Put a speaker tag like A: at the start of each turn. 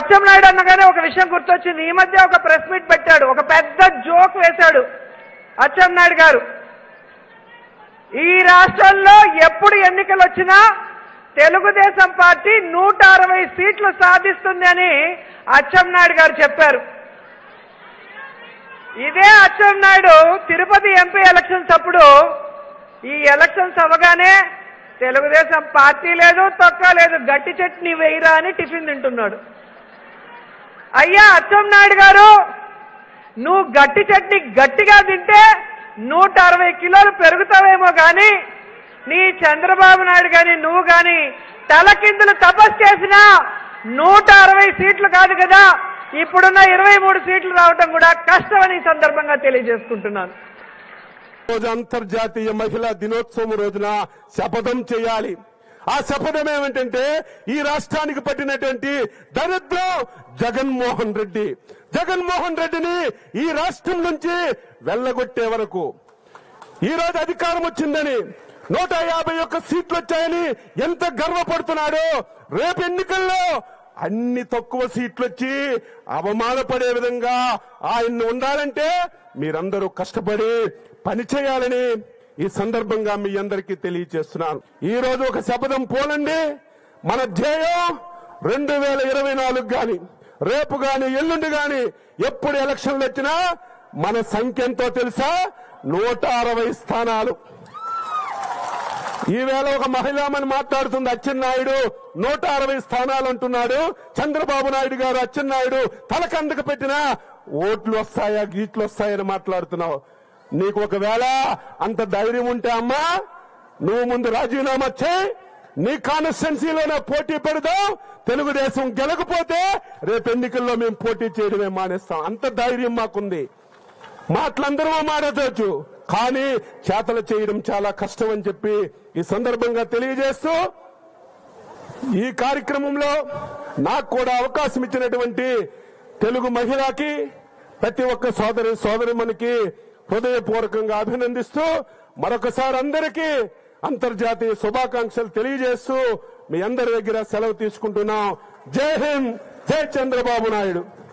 A: అచ్చెన్నాయుడు అన్నగానే ఒక విషయం గుర్తొచ్చింది ఈ మధ్య ఒక ప్రెస్ మీట్ పెట్టాడు ఒక పెద్ద జోక్ వేశాడు అచ్చెన్నాయుడు గారు ఈ రాష్ట్రంలో ఎప్పుడు ఎన్నికలు వచ్చినా తెలుగుదేశం పార్టీ నూట అరవై సీట్లు సాధిస్తుంది అని అచ్చెన్నాయుడు గారు చెప్పారు ఇదే అచ్చెన్నాయుడు తిరుపతి ఎంపీ ఎలక్షన్స్ అప్పుడు ఈ ఎలక్షన్స్ అవగానే తెలుగుదేశం పార్టీ లేదు తొక్క లేదు గట్టి చట్నీ వేయరా అని టిఫిన్ తింటున్నాడు అయ్యా అచ్చెన్నాయుడు గారు నువ్వు గట్టి చట్నీ గట్టిగా తింటే నూట అరవై కిలోలు పెరుగుతావేమో కానీ నీ చంద్రబాబు నాయుడు కానీ నువ్వు కానీ తలకిందులు తపస్సు చేసినా నూట అరవై సీట్లు కాదు కదా ఇప్పుడున్న ఇరవై మూడు సీట్లు రావటం కూడా కష్టమని ఈ సందర్భంగా తెలియజేసుకుంటున్నాను
B: రోజు అంతర్జాతీయ మహిళా దినోత్సవం రోజున శపథం చేయాలి ఆ శపథం ఏమిటంటే ఈ రాష్ట్రానికి పట్టినటువంటి దరిద్రం జగన్మోహన్ రెడ్డి జగన్మోహన్ రెడ్డిని ఈ రాష్ట్రం నుంచి వెళ్ళగొట్టే వరకు ఈ రోజు అధికారం వచ్చిందని నూట యాభై ఒక్క సీట్లు వచ్చాయని ఎంత గర్వపడుతున్నాడో రేపు ఎన్నికల్లో అన్ని తక్కువ సీట్లు వచ్చి అవమానపడే విధంగా ఆయన్ని ఉండాలంటే మీరందరూ కష్టపడి పని చేయాలని ఈ సందర్భంగా మీ అందరికీ తెలియజేస్తున్నాను ఈ రోజు ఒక శపథం పోలండి మన ధ్యేయం రెండు వేల ఇరవై నాలుగు గాని రేపు గాని ఎల్లుండి గాని ఎప్పుడు ఎలక్షన్లు వచ్చినా మన సంఖ్య ఎంతో తెలుసా నూట అరవై స్థానాలు ఈవేళ ఒక మహిళామని మాట్లాడుతుంది అచ్చెన్నాయుడు నూట అరవై స్థానాలు అంటున్నాడు చంద్రబాబు నాయుడు గారు అచ్చెన్నాయుడు తలకందుకు పెట్టిన ఓట్లు వస్తాయా గీట్లు వస్తాయని మాట్లాడుతున్నావు నీకు ఒకవేళ అంత ధైర్యం ఉంటే అమ్మా నువ్వు ముందు రాజీనామా చేయి నీ కాన్స్టిట్యున్సీలోనే పోటీ పెడదాం తెలుగుదేశం గెలకపోతే రేపు ఎన్నికల్లో మేము పోటీ చేయడమే మానేస్తాం అంత ధైర్యం మాకుంది మాటలందరూ మాట్లాడవచ్చు కానీ చేతలు చేయడం చాలా కష్టం అని చెప్పి ఈ సందర్భంగా తెలియజేస్తూ ఈ కార్యక్రమంలో నాకు కూడా అవకాశం ఇచ్చినటువంటి తెలుగు మహిళకి ప్రతి ఒక్క సోదరి సోదరిమనికి హృదయపూర్వకంగా అభినందిస్తూ మరొకసారి అందరికీ అంతర్జాతీయ శుభాకాంక్షలు తెలియజేస్తూ మీ అందరి దగ్గర సెలవు తీసుకుంటున్నాం జై హింద్ జై చంద్రబాబు నాయుడు